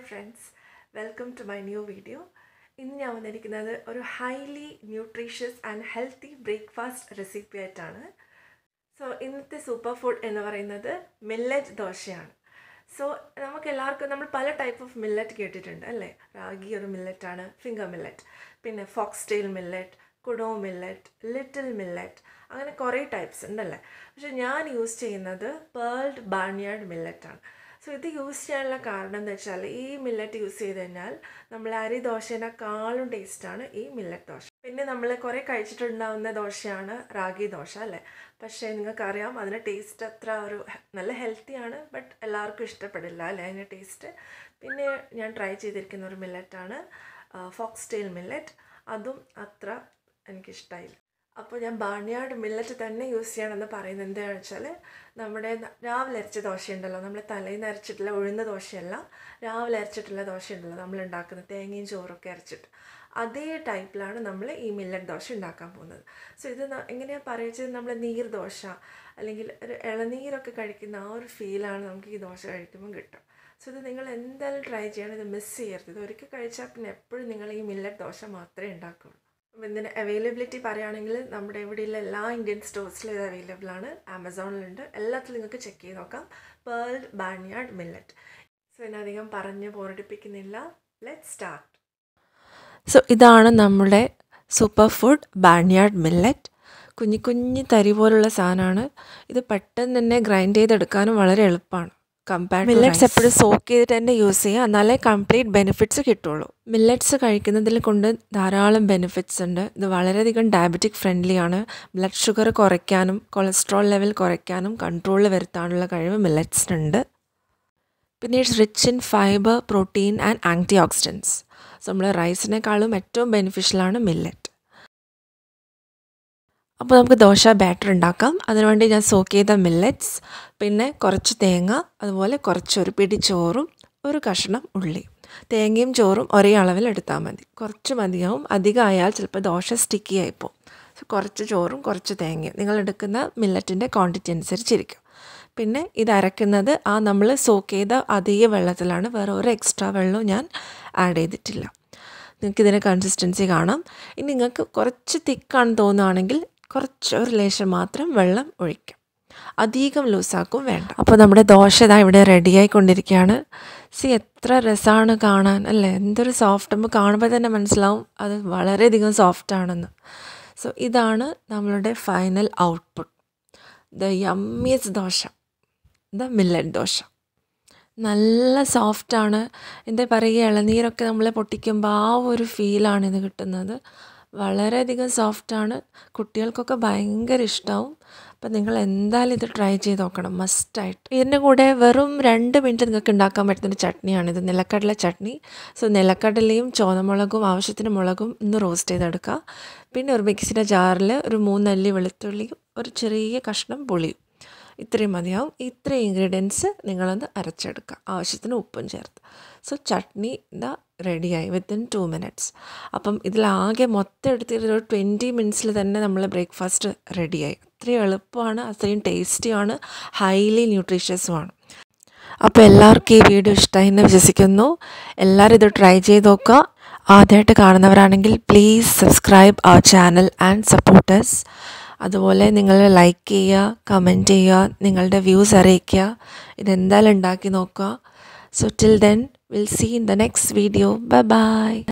friends welcome to my new video ഇന്ന് ഞാൻ വന്നിരിക്കുന്നത് ഒരു highly nutritious and healthy breakfast recipe ആയിട്ടാണ് സോ ഇന്നത്തെ സൂപ്പർ ഫുഡ് എന്ന് പറയുന്നത് മില്ലറ്റ് ദോശയാണ് സോ നമുക്ക് എല്ലാവർക്കും നമ്മൾ പല ടൈപ്പ് ഓഫ് മില്ലറ്റ് കേട്ടിട്ടുണ്ട് അല്ലേ റാഗി ഒരു മില്ലറ്റാണ് ഫിംഗർ മില്ലറ്റ് പിന്നെ fox tail millet kodo millet little millet അങ്ങനെ കുറേ ടൈപ്സ് ഉണ്ടല്ലേ പക്ഷെ ഞാൻ യൂസ് ചെയ്യുന്നത് പേൾഡ് ബാർണിയാർഡ് മില്ലറ്റാണ് സോ ഇത് യൂസ് ചെയ്യാനുള്ള കാരണം എന്താ വെച്ചാൽ ഈ മില്ലറ്റ് യൂസ് ചെയ്ത് കഴിഞ്ഞാൽ നമ്മൾ അരി ദോശേനേക്കാളും ടേസ്റ്റാണ് ഈ മില്ലറ്റ് ദോശ പിന്നെ നമ്മൾ കുറേ കഴിച്ചിട്ടുണ്ടാവുന്ന ദോശയാണ് റാഗി ദോശ അല്ലേ പക്ഷേ നിങ്ങൾക്കറിയാം അതിൻ്റെ ടേസ്റ്റ് അത്ര ഒരു നല്ല ഹെൽത്തിയാണ് ബട്ട് എല്ലാവർക്കും ഇഷ്ടപ്പെടില്ല അല്ലേ അതിൻ്റെ ടേസ്റ്റ് പിന്നെ ഞാൻ ട്രൈ ചെയ്തിരിക്കുന്ന ഒരു മില്ലറ്റാണ് ഫോക്സ് ടെയിൽ മില്ലറ്റ് അതും അത്ര എനിക്കിഷ്ടമായില്ല അപ്പോൾ ഞാൻ ബാണിയാർഡ് മില്ലറ്റ് തന്നെ യൂസ് ചെയ്യണമെന്ന് പറയുന്നത് എന്താണെന്ന് വെച്ചാൽ നമ്മുടെ രാവിലെ അരച്ച ദോശയുണ്ടല്ലോ നമ്മൾ തലേന്ന് അരച്ചിട്ടുള്ള ഉഴുന്ന ദോശയല്ല രാവിലെ അരച്ചിട്ടുള്ള ദോശയുണ്ടല്ലോ നമ്മൾ ഉണ്ടാക്കുന്ന തേങ്ങയും ചോറൊക്കെ അരച്ചിട്ട് അതേ ടൈപ്പിലാണ് നമ്മൾ ഈ മില്ലറ്റ് ദോശ ഉണ്ടാക്കാൻ പോകുന്നത് സോ ഇത് എങ്ങനെയാണ് പറയുന്നത് നമ്മൾ നീർദോശ അല്ലെങ്കിൽ ഒരു ഇളനീരൊക്കെ കഴിക്കുന്ന ആ ഒരു ഫീലാണ് നമുക്ക് ഈ ദോശ കഴിക്കുമ്പോൾ കിട്ടും സോ ഇത് നിങ്ങൾ എന്തായാലും ട്രൈ ചെയ്യണം ഇത് മിസ് ചെയ്യരുത് ഇത് ഒരിക്കൽ കഴിച്ചാൽ പിന്നെ എപ്പോഴും നിങ്ങൾ ഈ മില്ലറ്റ് ദോശ മാത്രമേ ഉണ്ടാക്കുകയുള്ളൂ അപ്പം ഇതിൻ്റെ അവൈലബിലിറ്റി പറയുകയാണെങ്കിൽ നമ്മുടെ ഇവിടെയുള്ള എല്ലാ ഇന്ത്യൻ സ്റ്റോഴ്സിലും ഇത് അവൈലബിൾ ആണ് ആമസോണിലുണ്ട് എല്ലാത്തിലും നിങ്ങൾക്ക് ചെക്ക് ചെയ്ത് നോക്കാം പേൾഡ് ബാനിയാർഡ് മില്ലറ്റ് സോ ഇതിനധികം പറഞ്ഞ് ബോറടിപ്പിക്കുന്നില്ല ലെറ്റ് സ്റ്റാർട്ട് സോ ഇതാണ് നമ്മുടെ സൂപ്പർ ഫുഡ് ബാനിയാർഡ് മില്ലറ്റ് കുഞ്ഞു കുഞ്ഞു തരി പോലുള്ള സാധനമാണ് ഇത് പെട്ടെന്ന് തന്നെ ഗ്രൈൻഡ് ചെയ്തെടുക്കാനും വളരെ എളുപ്പമാണ് കമ്പയർഡ് മില്ലറ്റ്സ് എപ്പോഴും സോക്ക് ചെയ്തിട്ട് തന്നെ യൂസ് ചെയ്യുക എന്നാലേ കംപ്ലീറ്റ് ബെനിഫിറ്റ്സ് കിട്ടുള്ളൂ മില്ലറ്റ്സ് കഴിക്കുന്നതിൽ കൊണ്ട് ധാരാളം ബെനിഫിറ്റ്സ് ഉണ്ട് ഇത് വളരെയധികം ഡയബറ്റിക് ഫ്രണ്ട്ലി ആണ് ബ്ലഡ് ഷുഗർ കുറയ്ക്കാനും കൊളസ്ട്രോൾ ലെവൽ കുറയ്ക്കാനും കൺട്രോളിൽ വരുത്താനുള്ള കഴിവ് മില്ലറ്റ്സിനുണ്ട് പിന്നെ it's rich in fibre protein and antioxidants so നമ്മൾ റൈസിനേക്കാളും ഏറ്റവും ബെനിഫിഷ്യലാണ് മില്ലറ്റ് അപ്പോൾ നമുക്ക് ദോശ ബാറ്റർ ഉണ്ടാക്കാം അതിനുവേണ്ടി ഞാൻ സോക്ക് ചെയ്ത മില്ലറ്റ്സ് പിന്നെ കുറച്ച് തേങ്ങ അതുപോലെ കുറച്ചൊരു പിടി ചോറും ഒരു കഷ്ണം ഉള്ളി തേങ്ങയും ചോറും ഒരേ അളവിൽ എടുത്താൽ മതി കുറച്ച് മതിയാവും അധികമായാൽ ചിലപ്പോൾ ദോശ സ്റ്റിക്കി ആയിപ്പോവും സോ കുറച്ച് ചോറും കുറച്ച് തേങ്ങയും നിങ്ങൾ എടുക്കുന്ന മില്ലറ്റിൻ്റെ ക്വാണ്ടിറ്റി അനുസരിച്ചിരിക്കും പിന്നെ ഇത് അരക്കുന്നത് ആ നമ്മൾ സോക്ക് ചെയ്ത അതേ വെള്ളത്തിലാണ് വേറെ ഒരു എക്സ്ട്രാ വെള്ളവും ഞാൻ ആഡ് ചെയ്തിട്ടില്ല നിങ്ങൾക്ക് ഇതിൻ്റെ കൺസിസ്റ്റൻസി കാണാം ഇനി നിങ്ങൾക്ക് കുറച്ച് തിക്കാണെന്ന് തോന്നുകയാണെങ്കിൽ കുറച്ച് ഒരു ലേശം മാത്രം വെള്ളം ഒഴിക്കാം അധികം ലൂസാക്കും വേണ്ട അപ്പോൾ നമ്മുടെ ദോശ ഇതാ ഇവിടെ റെഡിയായിക്കൊണ്ടിരിക്കുകയാണ് സി എത്ര രസമാണ് കാണാൻ അല്ലേ എന്തൊരു സോഫ്റ്റ് നമുക്ക് കാണുമ്പോൾ തന്നെ മനസ്സിലാവും അത് വളരെയധികം സോഫ്റ്റ് ആണെന്ന് സോ ഇതാണ് നമ്മളുടെ final output the yummiest dosa the millet dosa നല്ല സോഫ്റ്റാണ് എന്താ പറയുക ഇളനീരൊക്കെ നമ്മൾ പൊട്ടിക്കുമ്പോൾ ആ ഒരു ഫീലാണ് ഇത് കിട്ടുന്നത് വളരെയധികം സോഫ്റ്റാണ് കുട്ടികൾക്കൊക്കെ ഭയങ്കര ഇഷ്ടമാവും അപ്പം നിങ്ങൾ എന്തായാലും ഇത് ട്രൈ ചെയ്ത് നോക്കണം മസ്റ്റായിട്ട് ഇതിൻ്റെ കൂടെ വെറും രണ്ട് മിനിറ്റ് നിങ്ങൾക്ക് ഉണ്ടാക്കാൻ പറ്റുന്നൊരു ചട്നിയാണ് ഇത് നിലക്കടല ചട്നി സോ നിലക്കടലയും ചോന്നമുളകും ആവശ്യത്തിന് മുളകും ഒന്ന് റോസ്റ്റ് ചെയ്തെടുക്കുക പിന്നെ ഒരു മിക്സിയുടെ ജാറിൽ ഒരു മൂന്നല്ലി വെളുത്തുള്ളിയും ഒരു ചെറിയ കഷ്ണം പുളിയും ഇത്രയും മതിയാവും ഇത്രയും ഇൻഗ്രീഡിയൻസ് നിങ്ങളൊന്ന് അരച്ചെടുക്കുക ആവശ്യത്തിന് ഉപ്പും ചേർത്ത് സോ ചട്നി ഇതാ റെഡിയായി വിത്തിൻ ടു മിനിറ്റ്സ് അപ്പം ഇതിലാകെ മൊത്തം എടുത്തിട്ട് ഒരു ട്വൻറ്റി മിനിറ്റ്സിൽ തന്നെ നമ്മൾ ബ്രേക്ക്ഫാസ്റ്റ് റെഡിയായി അത്രയും എളുപ്പമാണ് അത്രയും ടേസ്റ്റിയാണ് ഹൈലി ന്യൂട്രീഷ്യസുമാണ് അപ്പോൾ എല്ലാവർക്കും ഈ വീഡിയോ ഇഷ്ടമായി എന്ന് വിശ്വസിക്കുന്നു എല്ലാവരും ഇത് ട്രൈ ചെയ്ത് നോക്കുക ആദ്യമായിട്ട് കാണുന്നവരാണെങ്കിൽ പ്ലീസ് സബ്സ്ക്രൈബ് അവർ ചാനൽ ആൻഡ് സപ്പോർട്ടേഴ്സ് അതുപോലെ നിങ്ങൾ ലൈക്ക് ചെയ്യുക കമൻറ്റ് ചെയ്യുക നിങ്ങളുടെ വ്യൂസ് അറിയിക്കുക ഇതെന്തായാലും ഉണ്ടാക്കി നോക്കുക so till then will see in the next video bye by